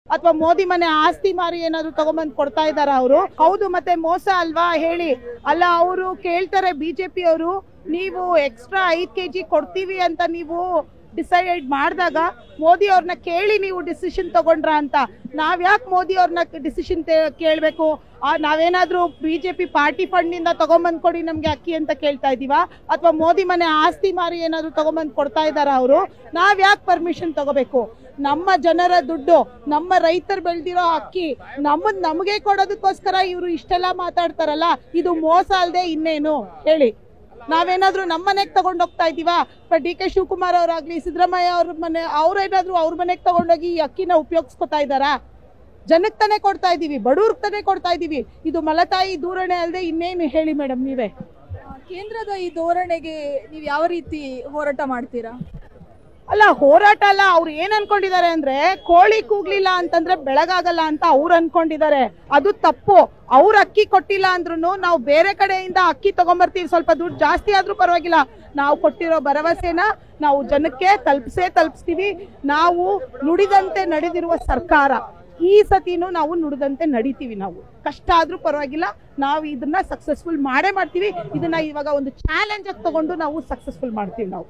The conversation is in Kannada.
ಅಥವಾ ಮೋದಿ ಮನೆ ಆಸ್ತಿ ಮಾರಿ ಏನಾದ್ರು ತಗೊಂಬಂದ್ ಕೊಡ್ತಾ ಇದಾರ ಅವರು ಹೌದು ಮತ್ತೆ ಮೋಸ ಅಲ್ವಾ ಹೇಳಿ ಅಲ್ಲ ಅವರು ಕೇಳ್ತಾರೆ ಬಿಜೆಪಿ ಅವರು ನೀವು ಎಕ್ಸ್ಟ್ರಾ ಐದ್ ಕೆಜಿ ಕೊಡ್ತೀವಿ ಅಂತ ನೀವು ಡಿಸೈಡ್ ಮಾಡಿದಾಗ ಮೋದಿ ಅವ್ರನ್ನ ಕೇಳಿ ನೀವು ಡಿಸಿಷನ್ ತಗೊಂಡ್ರ ಅಂತ ನಾವ್ ಯಾಕೆ ಮೋದಿ ಅವ್ರನ್ನ ಡಿಸಿಷನ್ ಕೇಳಬೇಕು ನಾವೇನಾದ್ರೂ ಬಿಜೆಪಿ ಪಾರ್ಟಿ ಫಂಡ್ ನಿಂದ ತಗೊಂಬಂದ್ ಕೊಡಿ ನಮ್ಗೆ ಅಕ್ಕಿ ಅಂತ ಕೇಳ್ತಾ ಇದೀವಾ ಅಥವಾ ಮೋದಿ ಮನೆ ಆಸ್ತಿ ಮಾರಿ ಏನಾದ್ರು ತಗೊಂಬಂದ್ ಕೊಡ್ತಾ ಇದಾರ ಅವರು ನಾವ್ ಯಾಕೆ ಪರ್ಮಿಷನ್ ತಗೋಬೇಕು ನಮ್ಮ ಜನರ ದುಡ್ಡು ನಮ್ಮ ರೈತರು ಬೆಳೆದಿರೋ ಅಕ್ಕಿ ನಮ್ಮದ್ ನಮಗೆ ಕೊಡೋದಕ್ಕೋಸ್ಕರ ಇವರು ಇಷ್ಟೆಲ್ಲ ಮಾತಾಡ್ತಾರಲ್ಲ ಇದು ಮೋಸ ಅಲ್ದೆ ಇನ್ನೇನು ಹೇಳಿ ನಾವೇನಾದ್ರೂ ನಮ್ಮ ಮನೆಗೆ ತಗೊಂಡ್ ಹೋಗ್ತಾ ಇದೀವಾ ಡಿ ಕೆ ಶಿವಕುಮಾರ್ ಅವರಾಗ್ಲಿ ಸಿದ್ದರಾಮಯ್ಯ ಅವ್ರ ಮನೆ ಅವ್ರೇನಾದ್ರೂ ಅವ್ರ ಮನೆಗೆ ತಗೊಂಡೋಗಿ ಈ ಅಕ್ಕಿನ ಉಪಯೋಗಿಸ್ಕೊತಾ ಇದಾರಾ ಜನಕ್ಕೆ ತಾನೇ ಕೊಡ್ತಾ ಇದೀವಿ ಬಡವ್ರಿಗೆ ತಾನೇ ಕೊಡ್ತಾ ಇದೀವಿ ಇದು ಮಲತಾಯಿ ದೂರಣೆ ಅಲ್ಲದೆ ಇನ್ನೇನು ಹೇಳಿ ಮೇಡಮ್ ನೀವೇ ಆ, ಕೇಂದ್ರದ ಈ ಧೋರಣೆಗೆ ನೀವು ಯಾವ ರೀತಿ ಹೋರಾಟ ಮಾಡ್ತೀರಾ ಅಲ್ಲ ಹೋರಾಟ ಅಲ್ಲ ಅವ್ರು ಏನ್ ಅನ್ಕೊಂಡಿದ್ದಾರೆ ಅಂದ್ರೆ ಕೋಳಿ ಕೂಗ್ಲಿಲ್ಲ ಅಂತಂದ್ರೆ ಬೆಳಗಾಗಲ್ಲ ಅಂತ ಅವ್ರು ಅನ್ಕೊಂಡಿದ್ದಾರೆ ಅದು ತಪ್ಪು ಅವ್ರ ಅಕ್ಕಿ ಕೊಟ್ಟಿಲ್ಲ ಅಂದ್ರೂ ನಾವು ಬೇರೆ ಕಡೆಯಿಂದ ಅಕ್ಕಿ ತಗೊಂಬರ್ತೀವಿ ಸ್ವಲ್ಪ ದುಡ್ಡು ಜಾಸ್ತಿ ಆದ್ರೂ ಪರವಾಗಿಲ್ಲ ನಾವು ಕೊಟ್ಟಿರೋ ಭರವಸೆನ ನಾವು ಜನಕ್ಕೆ ತಲುಪಿಸೇ ತಲುಪಿಸ್ತೀವಿ ನಾವು ನುಡಿದಂತೆ ನಡೆದಿರುವ ಸರ್ಕಾರ ಈ ಸತಿನೂ ನಾವು ನುಡಿದಂತೆ ನಡಿತೀವಿ ನಾವು ಕಷ್ಟ ಆದ್ರೂ ಪರವಾಗಿಲ್ಲ ನಾವು ಇದನ್ನ ಸಕ್ಸಸ್ಫುಲ್ ಮಾಡೇ ಮಾಡ್ತೀವಿ ಇದನ್ನ ಇವಾಗ ಒಂದು ಚಾಲೆಂಜ್ ಆಗಿ ತಗೊಂಡು ನಾವು ಸಕ್ಸಸ್ಫುಲ್ ಮಾಡ್ತೀವಿ ನಾವು